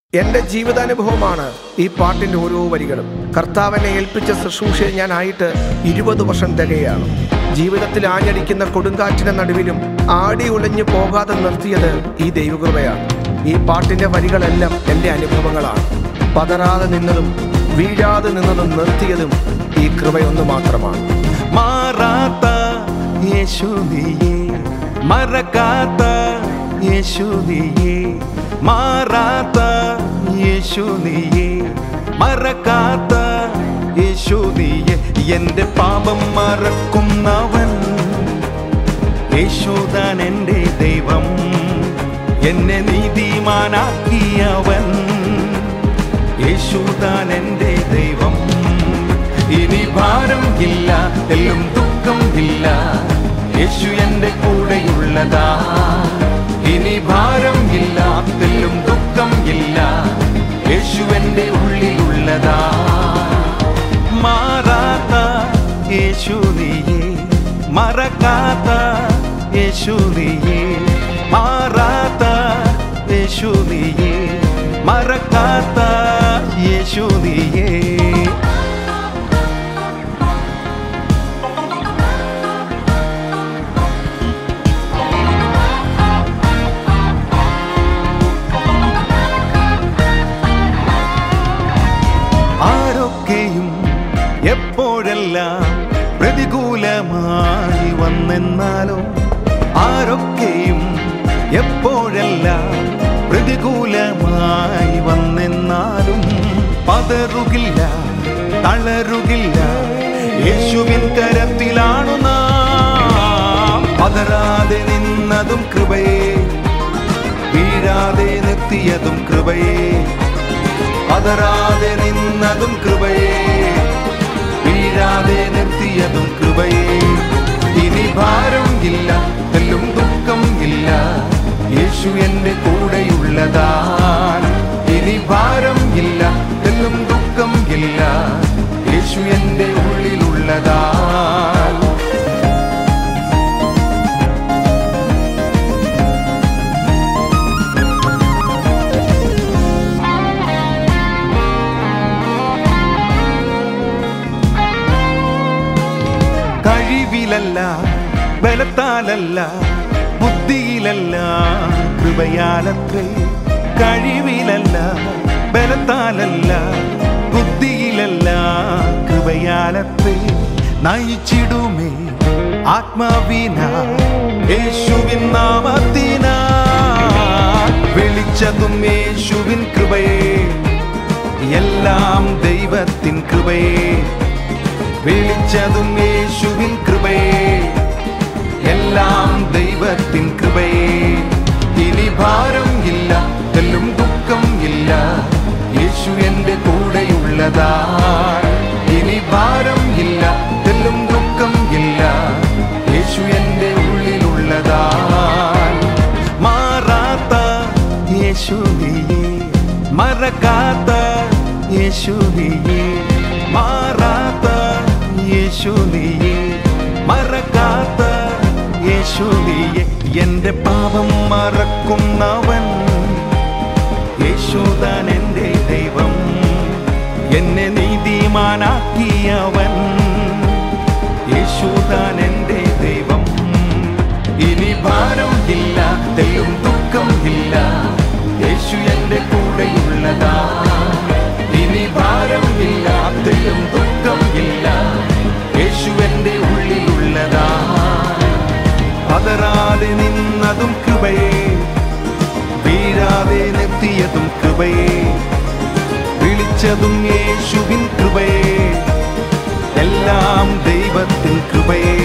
എന്റെ ജീവിതാനുഭവമാണ് ഈ പാട്ടിന്റെ ഓരോ വരികളും കർത്താവിനെ ഏൽപ്പിച്ച ശുശ്രൂഷയിൽ ഞാൻ ആയിട്ട് ഇരുപത് വർഷം തികയാണ് ജീവിതത്തിൽ ആഞ്ഞടിക്കുന്ന കൊടുങ്കാറ്റിന്റെ നടുവിലും ആടി ഉലഞ്ഞു പോകാതെ നിർത്തിയത് ഈ ദൈവകൃപയാണ് ഈ പാട്ടിന്റെ വരികളെല്ലാം എൻ്റെ അനുഭവങ്ങളാണ് പതറാതെ നിന്നതും വീഴാതെ നിന്നതും നിർത്തിയതും ഈ കൃപയൊന്നു മാത്രമാണ് മാറാത്ത യേശുദിയേ മറക്കാത്ത യേശുദിയേ മാറാത്ത യേശുദിയേ മറക്കാത്ത യേശുദിയേ എൻ്റെ പാപം മറക്കുന്നവൻ യേശുദാൻ എൻ്റെ ദൈവം എന്നെ നീതിമാനാക്കിയവൻ യേശുദാൻ എൻ്റെ ദൈവം ഇനി ഭാരം ഇല്ല എല്ലും ദുഃഖം ഇല്ല യേശു എൻ്റെ കൂടെയുള്ളതാ ഇനി ഭാരം ഇല്ല തെല്ലും ദുഃഖം ഇല്ല യേശു എൻ്റെ ഉള്ളിലുള്ളതാ മാറാത്ത യേശു നീയേ മറക്കാത്ത യേശു നീയേ മാറാത്ത യേശു നീയേ മറക്കാത്ത യേശു നീയേ ആരൊക്കെയും എപ്പോഴെല്ലാം പ്രതികൂലമായി വന്നെന്നാലും ആരൊക്കെയും എപ്പോഴെല്ലാം പ്രതികൂലമായി വന്നെന്നാലും പതറുകില്ല തളരുകില്ല യേശുവിൻ കരത്തിലാണു നാം പതറാതെ നിന്നതും കൃപയെ വീഴാതെ നിർത്തിയതും കൃപയെ പതറാതെ നിന്നതും കൃപയെ വീഴാതെ നിർത്തിയതും കൃപയെ ഇനി ഭാരം ഇല്ല തെല്ലും ദുഃഖം ഇല്ല യേശു എന്റെ കൂടെയുള്ളതാ ഇനി ഭാരം ഇല്ല തെല്ലും ദുഃഖം ഇല്ല യേശു എന്റെ ഉള്ളിലുള്ളതാ കഴിവിലല്ല ബലത്താലല്ല ബുദ്ധിയിലല്ല കൃപയാലത്രേ കഴിവിലല്ല ബലത്താലല്ല ബുദ്ധിയിലല്ല കൃപയാലത്രേ നയിച്ചിടുമേ ആത്മാവിന യേശുവിൻ നാമത്തിന വിളിച്ചതും യേശുവിൻ കൃപയെ എല്ലാം ദൈവത്തിൻ കൃപയെ വിളിച്ചതും യേശുവിൻ കൃപയെ എല്ലാം ദൈവത്തിൻ കൃപയെ ഇനി ഭാരം ഇല്ല തെല്ലും ദുഃഖം ഇല്ല യേശു എന്റെ കൂടെയുള്ളതാ ഇനി ഭാരം ഇല്ല തെല്ലും ദുഃഖം ഇല്ല യേശു എന്റെ ഉള്ളിലുള്ളതാ മാറാത്ത യേശു നീയേ മറക്കാത്ത യേശു നീയേ മാറാത്ത യേശു നീയേ മറക്കാത്ത യേശു നീയേ എന്റെ പാപം മറക്കുന്നവൻ യേശുദാൻ എൻ്റെ ദൈവം എന്നെ നീതിമാനാക്കിയവൻ യേശുദാൻ എൻ്റെ ദൈവം ഇനി ഭാരം ഇല്ല തെല്ലും ദുഃഖം ഇല്ല യേശു എൻ്റെ കൂടെയുള്ളതാ ഇനി ഭാരം ഇല്ല തെല്ലും ദുഃഖം ഇല്ല യേശു എൻ്റെ ഉള്ളിലുള്ളതാ പതറാതെ നിന്നതും കൃപയെ വീഴാതെ നിർത്തിയതും കൃപയെ വിളിച്ചതും യേശുവിൻ കൃപയെ എല്ലാം ദൈവത്തിൻ കൃപയെ